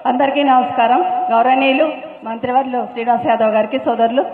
అందరికీ నమస్కారం గౌరవనీయులు మంత్రివర్యులు శ్రీనివాస్ యాదవ్ గారికి సోదరులు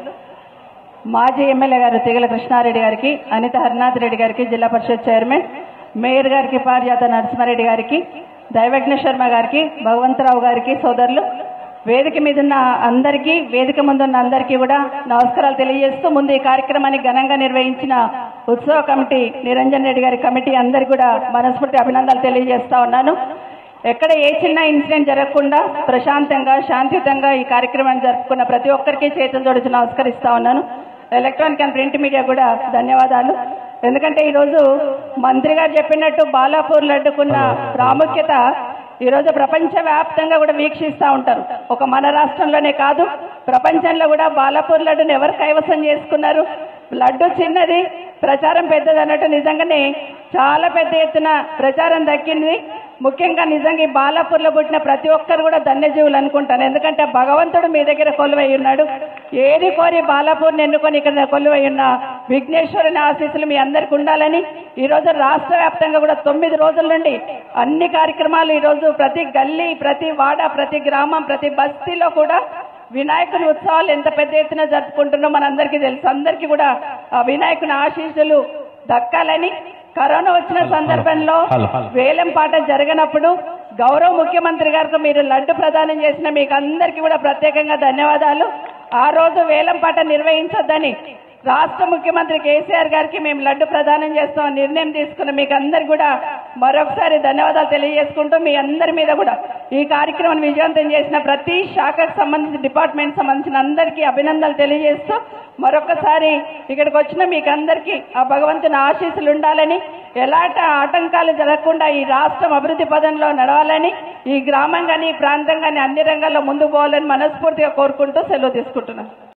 మాజీ ఎమ్మెల్యే గారు తిగల కృష్ణారెడ్డి గారికి అనిత హరినాథ్ రెడ్డి గారికి జిల్లా పరిషత్ చైర్మన్ మేయర్ గారికి పారిజాత నరసింహారెడ్డి గారికి దైవజ్ఞ శర్మ గారికి భగవంతరావు గారికి సోదరులు వేదిక మీద ఉన్న అందరికీ వేదిక ముందున్న అందరికీ కూడా నమస్కారాలు తెలియజేస్తూ ముందు ఈ కార్యక్రమాన్ని ఘనంగా నిర్వహించిన ఉత్సవ కమిటీ నిరంజన్ రెడ్డి గారి కమిటీ అందరికీ కూడా మనస్ఫూర్తి అభినందనలు తెలియజేస్తా ఉన్నాను ఎక్కడ ఏ చిన్న ఇన్సిడెంట్ జరగకుండా ప్రశాంతంగా శాంతియుతంగా ఈ కార్యక్రమాన్ని జరుపుకున్న ప్రతి ఒక్కరికి చేతులు జోడించి నమస్కరిస్తా ఉన్నాను ఎలక్ట్రానిక్ అండ్ ప్రింట్ మీడియా కూడా ధన్యవాదాలు ఎందుకంటే ఈరోజు మంత్రి గారు చెప్పినట్టు బాలాపూర్ లడ్డుకున్న ప్రాముఖ్యత ఈరోజు ప్రపంచవ్యాప్తంగా కూడా వీక్షిస్తూ ఉంటారు ఒక మన రాష్ట్రంలోనే కాదు ప్రపంచంలో కూడా బాలాపూర్ లడ్డును ఎవరు కైవసం చేసుకున్నారు లడ్డు చిన్నది ప్రచారం పెద్దది అన్నట్టు నిజంగానే చాలా పెద్ద ఎత్తున ప్రచారం దక్కింది ముఖ్యంగా నిజంగా ఈ బాలాపూర్లో పుట్టిన ప్రతి ఒక్కరు కూడా ధన్యజీవులు అనుకుంటాను ఎందుకంటే భగవంతుడు మీ దగ్గర కొలువై ఉన్నాడు ఏది కోరి బాలాపూర్ని ఎన్నుకొని ఇక్కడ కొలువై ఉన్న విఘ్నేశ్వరుని ఆశీస్సులు మీ అందరికి ఉండాలని ఈరోజు రాష్ట్ర వ్యాప్తంగా కూడా తొమ్మిది రోజుల నుండి అన్ని కార్యక్రమాలు ఈరోజు ప్రతి గల్లీ ప్రతి వాడ ప్రతి గ్రామం ప్రతి బస్తీలో కూడా వినాయకుని ఉత్సవాలు ఎంత పెద్ద ఎత్తున జరుపుకుంటున్నాం మనందరికీ తెలుసు అందరికీ కూడా ఆ వినాయకుని ఆశీస్సులు దక్కాలని కరోనా వచ్చిన సందర్భంలో వేలం పాట జరగనప్పుడు గౌరవ ముఖ్యమంత్రి గారికి మీరు లడ్డు ప్రదానం చేసిన మీకు అందరికీ కూడా ప్రత్యేకంగా ధన్యవాదాలు ఆ రోజు వేలం పాట నిర్వహించొద్దని రాష్ట్ర ముఖ్యమంత్రి కేసీఆర్ గారికి మేము లడ్డు ప్రదానం చేస్తాం నిర్ణయం తీసుకున్న మీకు అందరికి కూడా మరొకసారి ధన్యవాదాలు తెలియజేసుకుంటూ మీ అందరి మీద కూడా ఈ కార్యక్రమాన్ని విజయవంతం చేసిన ప్రతి శాఖకు సంబంధించిన డిపార్ట్మెంట్ సంబంధించిన అందరికీ అభినందనలు తెలియజేస్తూ మరొకసారి ఇక్కడికి వచ్చిన మీకు అందరికీ ఆ భగవంతుని ఆశీస్సులు ఉండాలని ఎలాంటి ఆటంకాలు జరగకుండా ఈ రాష్ట్రం అభివృద్ధి పదంలో నడవాలని ఈ గ్రామం కానీ ఈ ప్రాంతం కానీ అన్ని రంగాల్లో ముందుకు పోవాలని మనస్ఫూర్తిగా కోరుకుంటూ సెలవు తీసుకుంటున్నాను